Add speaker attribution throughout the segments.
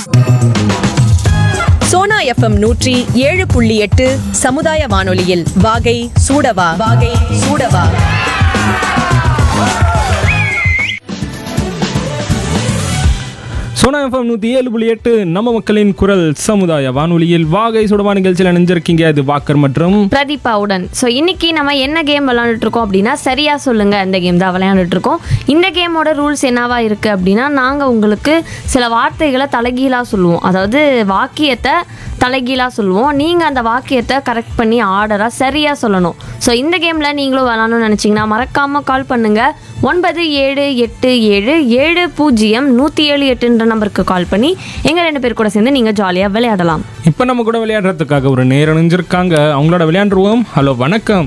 Speaker 1: Sona FM நூற்றி ஏழு புள்ளி எட்டு சமுதாய வானொலியில் வாகை சூடவா வாகை சூடவா
Speaker 2: சோனா எஃப்எம் நூற்றி ஏழு புள்ளி எட்டு நம்ம மக்களின் குரல் சமுதாய வானொலியில் வாகை சுடவா நிகழ்ச்சியில் நினைஞ்சிருக்கீங்க அது வாக்கர் மற்றும்
Speaker 3: பிரதீபாவுடன் ஸோ இன்னைக்கு நம்ம என்ன கேம் விளையாண்டுட்டு இருக்கோம் அப்படின்னா சரியா சொல்லுங்க இந்த கேம் தான் விளையாண்டுட்டு இருக்கோம் இந்த கேமோட ரூல்ஸ் என்னவா இருக்கு அப்படின்னா நாங்கள் உங்களுக்கு சில வார்த்தைகளை தலைகீழாக சொல்லுவோம் அதாவது வாக்கியத்தை தலைகீழாக சொல்லுவோம் நீங்கள் அந்த வாக்கியத்தை கரெக்ட் பண்ணி ஆர்டராக சரியாக சொல்லணும் ஸோ இந்த கேமில் நீங்களும் விளாடணும்னு நினச்சிங்கன்னா மறக்காமல் கால் பண்ணுங்கள் ஒன்பது ஏழு எட்டு ஏழு ஏழு பூஜ்ஜியம் நூற்றி ஏழு எட்டுன்ற நம்பருக்கு கால் பண்ணி எங்கள் ரெண்டு பேர் கூட சேர்ந்து நீங்கள் ஜாலியாக விளையாடலாம்
Speaker 2: இப்போ நம்ம கூட விளையாடுறதுக்காக ஒரு நேரம் நினைஞ்சிருக்காங்க அவங்களோட விளையாண்டுருவோம் ஹலோ வணக்கம்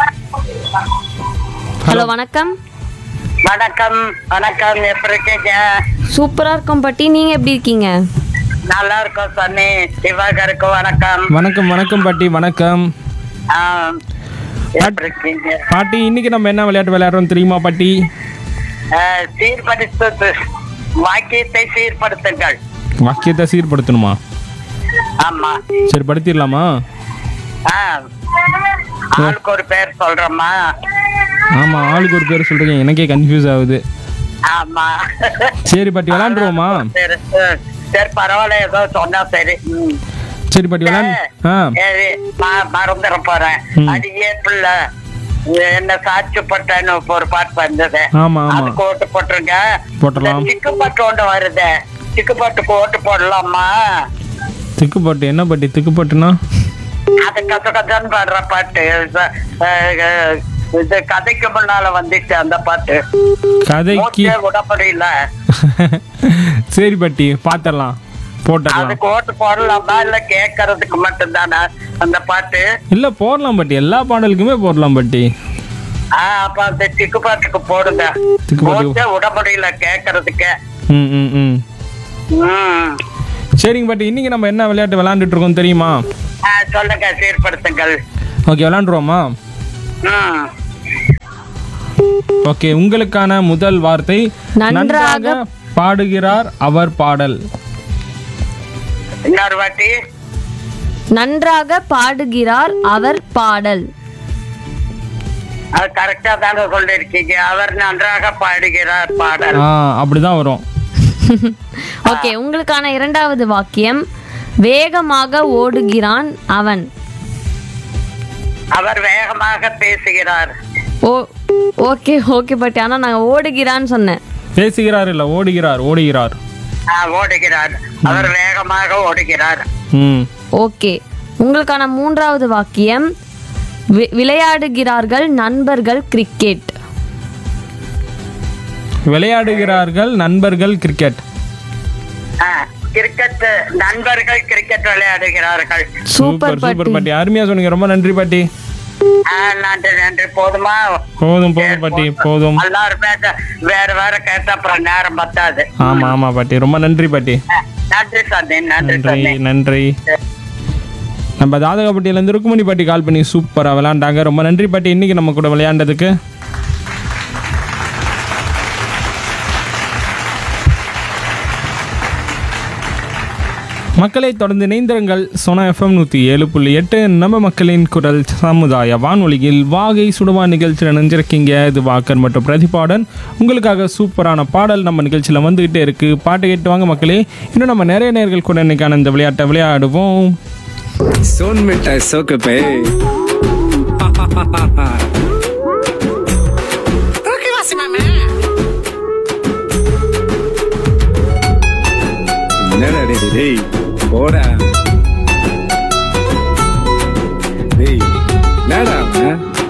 Speaker 3: ஹலோ வணக்கம்
Speaker 4: வணக்கம் வணக்கம் எப்படி இருக்கீங்க
Speaker 3: சூப்பராக இருக்கும் பட்டி நீங்கள் எப்படி இருக்கீங்க
Speaker 4: நல்லா இருக்கோம் சன்னி சிவாகருக்கு வணக்கம்
Speaker 2: வணக்கம் வணக்கம் பாட்டி வணக்கம்
Speaker 4: ஆ, எப்படி இருக்கீங்க
Speaker 2: பாட்டி இன்னைக்கு நம்ம என்ன விளையாட்டு விளையாடுறோம் தெரியுமா பாட்டி
Speaker 4: ஆ, சீர்படுத்து வாக்கியத்தை சீர்படுத்துங்கள்
Speaker 2: வாக்கியத்தை சீர்படுத்தணுமா
Speaker 4: ஆமா
Speaker 2: சரி படுத்திடலாமா
Speaker 4: ஆ, ஆளுக்கு ஒரு பேர் சொல்றோமா
Speaker 2: ஆமாம் ஆளுக்கு ஒரு பேர் சொல்கிறீங்க எனக்கே கன்ஃபியூஸ் ஆகுது
Speaker 4: ஆமா
Speaker 2: சரி பாட்டி விளையாண்டுருவோமா
Speaker 4: சரி ம், சரி பரவாயில்ல ஏதோ சொன்னா சரி ம்.
Speaker 2: சரி பாட்டி விளையாண்டு ஆ
Speaker 4: சரி, ம- மறந்துட போறேன்
Speaker 2: ம்.
Speaker 4: அடியே பிள்ளை என்ன சாட்சி பட்டேன்னு ஒரு பாட்டு வந்தது
Speaker 2: ஆமா ஆமா
Speaker 4: அதுக்கு ஓட்டு போட்டுருங்க
Speaker 2: போட்டுடலாம்.
Speaker 4: இந்த சிக்கு பாட்டு ஒண்ணு வருது சிக்கு பாட்டுக்கு ஓட்டு போடலாமா
Speaker 2: திக்குப்பாட்டு என்ன பாட்டி திக்குப்பாட்டுனா
Speaker 4: அது கச கசன்னு பாடுற பாட்டு இது, அஹ், அஹ், இது கதைக்கு முன்னால வந்துச்சு அந்த பாட்டு
Speaker 2: கதைக்கு
Speaker 4: மூச்சே விட முடியல
Speaker 2: சரி பாட்டி பார்த்துடலாம் போட்டுடலாம்
Speaker 4: அதுக்கு ஓட்டு போடலாமா இல்ல கேட்கறதுக்கு மட்டும்தானே அந்த பாட்டு
Speaker 2: இல்லை போடலாம் பாட்டி எல்லா பாடலுக்குமே போடலாம் பாட்டி
Speaker 4: ஆஹ் அப்ப அந்த சிக்கு பாட்டுக்கு போடுங்க
Speaker 2: சிக்கு பாட்டுக்கு-
Speaker 4: மூச்சே விட முடியல கேட்கறதுக்கு
Speaker 2: ம் ம் ம்
Speaker 4: ம்
Speaker 2: சரிங்க பாட்டி இன்னைக்கு நம்ம என்ன விளையாட்டு விளையாண்டுட்டு இருக்கோம் தெரியுமா
Speaker 4: ஆஹ் சொல்லுங்க சீர்படுத்துங்கள்
Speaker 2: ஓகே விளையாண்டுருவோமா
Speaker 4: ம்
Speaker 2: ஓகே உங்களுக்கான முதல் வார்த்தை
Speaker 3: நன்றாக
Speaker 2: பாடுகிறார் அவர் பாடல்
Speaker 4: இன்னொரு வாட்டி
Speaker 3: நன்றாக பாடுகிறார் அவர் பாடல்
Speaker 4: அது கரெக்டா தானே சொல்லிருக்கீங்க அவர் நன்றாக பாடுகிறார் பாடல்
Speaker 2: ஆ அப்படிதான் வரும்
Speaker 3: ஓகே உங்களுக்கான இரண்டாவது வாக்கியம் வேகமாக ஓடுகிறான் அவன்
Speaker 4: அவர் வேகமாக பேசுகிறார்
Speaker 3: ஓ ஓகே ஓகே பட் ஆனால் நாங்கள் ஓடுகிறான்னு சொன்னேன்
Speaker 2: பேசுகிறார் இல்லை ஓடுகிறார் ஓடுகிறார்
Speaker 4: ஆஹ் ஓடுகிறார் அவர் வேகமாக ஓடுகிறார்
Speaker 2: ம்
Speaker 3: ஓகே உங்களுக்கான மூன்றாவது வாக்கியம் வி- விளையாடுகிறார்கள் நண்பர்கள் கிரிக்கெட்
Speaker 2: விளையாடுகிறார்கள் நண்பர்கள் கிரிக்கெட்
Speaker 4: ஆஹ் கிரிக்கெட் நண்பர்கள் கிரிக்கெட் விளையாடுகிறார்கள்
Speaker 3: சூப்பர்
Speaker 2: சூப்பர்
Speaker 3: பட்டி
Speaker 2: பாட்டி அருமையா சொன்னீங்க ரொம்ப நன்றி பாட்டி
Speaker 4: ஆஹ் நன்றி நன்றி போதுமா
Speaker 2: போதும் போதும் பாட்டி போதும்
Speaker 4: எல்லாருமே க- வேற வேற கேட்ட அப்புறம் நேரம் பத்தாது
Speaker 2: ஆமா ஆமா பாட்டி ரொம்ப நன்றி பாட்டி
Speaker 4: ஆஹ் நன்றி சந்தி நன்றி
Speaker 2: நன்றி
Speaker 4: சந்தி
Speaker 2: நன்றி நம்ம தாதகப்பட்டியிலேருந்து ருக்குமணி பாட்டி கால் பண்ணி சூப்பராக விளையாண்டாங்க ரொம்ப நன்றி பாட்டி இன்னைக்கு நம்ம கூட விளையாண்டதுக்கு மக்களை தொடர்ந்து இணைந்திருங்கள் சோனா எஃப்எம் நூற்றி ஏழு புள்ளி எட்டு நம்ம மக்களின் குரல் சமுதாய வானொலியில் வாகை சுடுவா நிகழ்ச்சியில் நினைஞ்சிருக்கீங்க இது வாக்கர் மற்றும் பிரதிபாடன் உங்களுக்காக சூப்பரான பாடல் நம்ம நிகழ்ச்சியில் வந்துகிட்டே இருக்கு பாட்டு கேட்டு வாங்க மக்களே இன்னும் நம்ம நிறைய நேர்கள் கூட இன்னைக்கான இந்த விளையாட்டை விளையாடுவோம்
Speaker 5: सोन मिठाई सोक पे என்னடா டேய், டேய் போடா டேய் என்னடா அவன்?